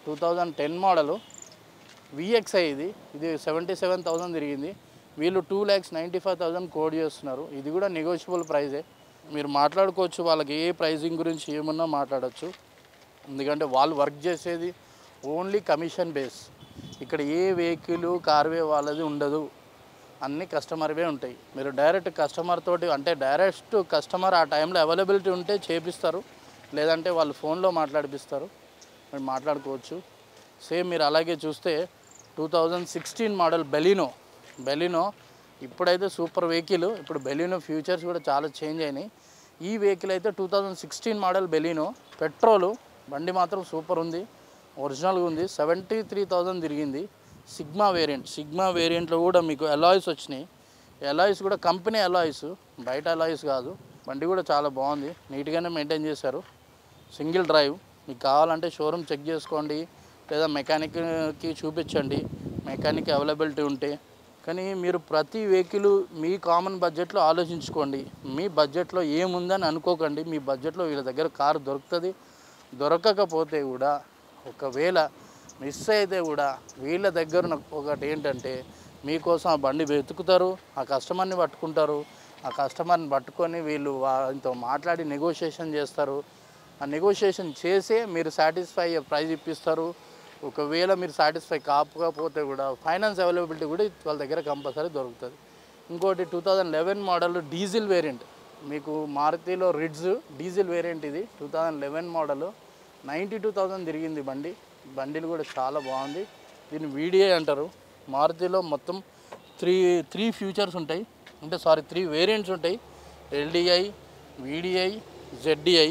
two thousand ten model VXI ఇది ఇది seventy seven thousand తిరిగింది వీళ్ళు two lakhs ninety five thousand quote చేస్తున్నారు ఇది కూడా నెగోషియబుల్ ప్రైజే మీరు మాట్లాడుకోవచ్చు వాళ్ళకి ఏ ప్రైజింగ్ గురించి ఏమన్నా మాట్లాడచ్చు ఎందుకంటే వాళ్ళు వర్క్ చేసేది ఓన్లీ కమిషన్ బేస్ ఇక్కడ ఏ వెహికల్ కార్వే వాళ్ళది ఉండదు అన్ని కస్టమర్వే ఉంటాయి మీరు డైరెక్ట్ కస్టమర్ తోటి అంటే డైరెక్ట్ కస్టమర్ ఆ టైంలో అవైలబిలిటీ ఉంటే చేపిస్తారు లేదంటే వాళ్ళు ఫోన్లో మాట్లాడిపిస్తారు మీరు మాట్లాడుకోవచ్చు సేమ్ మీరు అలాగే చూస్తే two thousand sixteen model Baleno Baleno ఇప్పుడైతే సూపర్ వెహికల్ ఇప్పుడు బెలినో ఫ్యూచర్స్ కూడా చాలా చేంజ్ అయినాయి ఈ వెహికల్ అయితే two thousand sixteen model Baleno petrol బండి మాత్రం సూపర్ ఉంది ఒరిజినల్గా ఉంది సెవెంటీ త్రీ థౌజండ్ తిరిగింది సిగ్మా వేరియంట్ సిగ్మా వేరియంట్లో కూడా మీకు అలాయిస్ వచ్చినాయి అలాయిస్ కూడా కంపెనీ అలాయిస్ బయట అలాయిస్ కాదు బండి కూడా చాలా బాగుంది నీట్గానే మెయింటైన్ చేశారు సింగిల్ డ్రైవ్ మీకు కావాలంటే షోరూమ్ చెక్ చేసుకోండి లేదా మెకానిక్కి చూపించండి మెకానిక్ అవైలబిలిటీ ఉంటే కానీ మీరు ప్రతి వెహికల్ మీ కామన్ బడ్జెట్లో ఆలోచించుకోండి మీ బడ్జెట్లో ఏముందని అనుకోకండి మీ బడ్జెట్లో వీళ్ళ దగ్గర కారు దొరుకుతుంది దొరకకపోతే కూడా ఒకవేళ మిస్ అయితే కూడా వీళ్ళ దగ్గర ఉన్న ఒకటి ఏంటంటే మీకోసం ఆ బండి వెతుకుతారు ఆ కస్టమర్ని పట్టుకుంటారు ఆ కస్టమర్ని పట్టుకొని వీళ్ళు వాళ్ళతో మాట్లాడి నెగోషియేషన్ చేస్తారు ఆ నెగోషియేషన్ చేసే మీరు సాటిస్ఫై ప్రైజ్ ఇప్పిస్తారు ఒకవేళ మీరు సాటిస్ఫై కాకపోతే కూడా ఫైనాన్స్ అవైలబిలిటీ కూడా వాళ్ళ దగ్గర కంపల్సరీ దొరుకుతుంది ఇంకోటి two thousand eleven model diesel variant మీకు మారుతిలో రిడ్జ్ డీజిల్ వేరియంట్ ఇది two thousand eleven model ninety two thousand తిరిగింది బండి బండిలు కూడా చాలా బాగుంది దీన్ని వీడిఐ అంటారు మారుతిలో మొత్తం త్రీ త్రీ ఫ్యూచర్స్ ఉంటాయి అంటే సారీ త్రీ వేరియంట్స్ ఉంటాయి ఎల్డిఐ వీడిఐ జెడ్డిఐ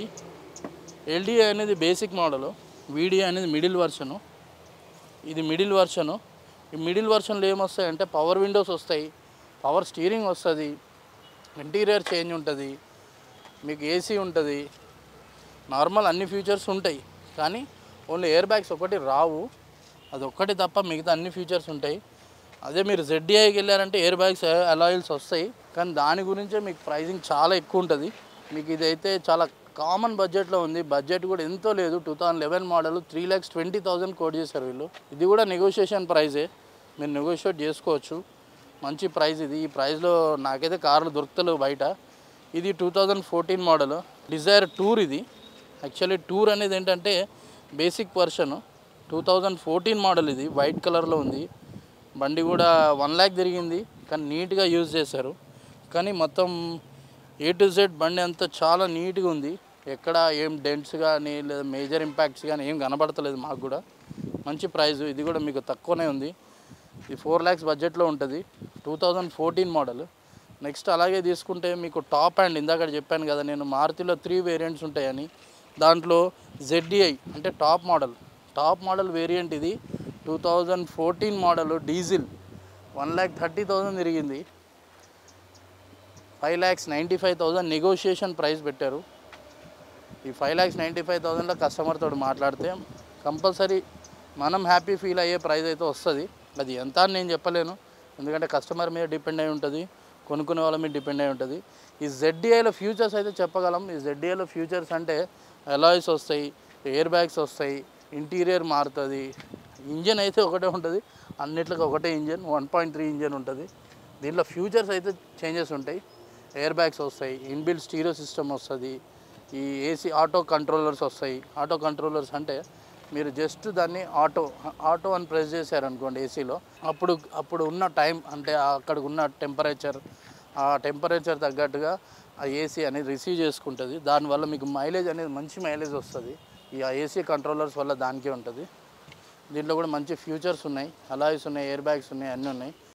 ఎల్డిఐ అనేది బేసిక్ మోడల్ వీడిఐ అనేది మిడిల్ వర్షను ఇది మిడిల్ వర్షను ఈ మిడిల్ వర్షన్లో ఏమొస్తాయంటే పవర్ విండోస్ వస్తాయి పవర్ స్టీరింగ్ వస్తుంది ఇంటీరియర్ చేంజ్ ఉంటుంది మీకు ఏసీ ఉంటుంది నార్మల్ అన్ని ఫీచర్స్ ఉంటాయి కానీ ఓన్లీ ఎయిర్ బ్యాగ్స్ ఒకటి రావు అది ఒక్కటి తప్ప మిగతా అన్ని ఫీచర్స్ ఉంటాయి అదే మీరు జెడ్డీఐకి వెళ్ళారంటే ఎయిర్ బ్యాగ్స్ అలాయిల్స్ వస్తాయి కానీ దాని గురించే మీకు ప్రైజింగ్ చాలా ఎక్కువ ఉంటుంది మీకు ఇదైతే చాలా కామన్ బడ్జెట్లో ఉంది బడ్జెట్ కూడా ఎంతో లేదు two thousand eleven model three lakhs twenty thousand quote చేశారు వీళ్ళు ఇది కూడా నెగోషియేషన్ ప్రైజే మీరు నెగోషియేట్ చేసుకోవచ్చు మంచి ప్రైస్ ఇది ఈ ప్రైస్లో నాకైతే కార్లు దొరుకుతలేవు బయట ఇది two thousand fourteen model Dzire tour ఇది యాక్చువల్లీ టూర్ అనేది ఏంటంటే basic version two thousand fourteen model ఇది వైట్ కలర్లో ఉంది బండి కూడా వన్ ల్యాక్ తిరిగింది కానీ నీట్గా యూజ్ చేశారు కానీ మొత్తం ఏ టు జెడ్ బండి అంతా చాలా నీట్గా ఉంది ఎక్కడ ఏం డెంట్స్ కానీ లేదా మేజర్ ఇంపాక్ట్స్ కానీ ఏం కనబడతలేదు మాకు కూడా మంచి ప్రైస్ ఇది కూడా మీకు తక్కువనే ఉంది ఇది ఫోర్ ల్యాక్స్ బడ్జెట్లో ఉంటుంది two thousand fourteen model next అలాగే తీసుకుంటే మీకు టాప్ అండ్ ఇందాక చెప్పాను కదా నేను మారుతిలో త్రీ వేరియంట్స్ ఉంటాయని దాంట్లో జెడ్డిఐ అంటే top model top model variant ఇది two thousand fourteen model diesel one lakh thirty thousand తిరిగింది five lakhs ninety five thousand negotiation price పెట్టారు ఈ ఫైవ్ ల్యాక్స్ నైంటీ ఫైవ్ థౌజండ్లో కస్టమర్ తోటి మాట్లాడితే కంపల్సరీ మనం హ్యాపీ ఫీల్ అయ్యే ప్రైస్ అయితే వస్తుంది అది ఎంత అని నేను చెప్పలేను ఎందుకంటే కస్టమర్ మీద డిపెండ్ అయి ఉంటుంది కొనుక్కునే వాళ్ళ మీద డిపెండ్ అయి ఉంటుంది ఈ జెడ్డీఐలో ఫ్యూచర్స్ అయితే చెప్పగలం ఈ జెడ్డీఐలో ఫ్యూచర్స్ అంటే అలాయిస్ వస్తాయి ఎయిర్ బ్యాగ్స్ వస్తాయి ఇంటీరియర్ మారుతుంది ఇంజన్ అయితే ఒకటే ఉంటుంది అన్నిట్లకి ఒకటే engine one point three engine ఉంటుంది దీంట్లో ఫ్యూచర్స్ అయితే చేంజెస్ ఉంటాయి ఎయిర్ బ్యాగ్స్ వస్తాయి ఇన్బిల్ స్టీరియో సిస్టమ్ వస్తుంది ఈ ఏసీ ఆటో కంట్రోలర్స్ వస్తాయి ఆటో కంట్రోలర్స్ అంటే మీరు జస్ట్ దాన్ని ఆటో ఆటో అని ప్రెస్ చేశారనుకోండి ఏసీలో అప్పుడు అప్పుడు ఉన్న టైం అంటే అక్కడ ఉన్న టెంపరేచర్ ఆ టెంపరేచర్ తగ్గట్టుగా ఆ ఏసీ అనేది రిసీవ్ చేసుకుంటుంది దానివల్ల మీకు మైలేజ్ అనేది మంచి మైలేజ్ వస్తుంది ఈ ఆ ఏసీ కంట్రోలర్స్ వల్ల దానికే ఉంటుంది దీంట్లో కూడా మంచి ఫ్యూచర్స్ ఉన్నాయి అలాయిస్ ఉన్నాయి ఎయిర్ బ్యాగ్స్ ఉన్నాయి అన్నీ ఉన్నాయి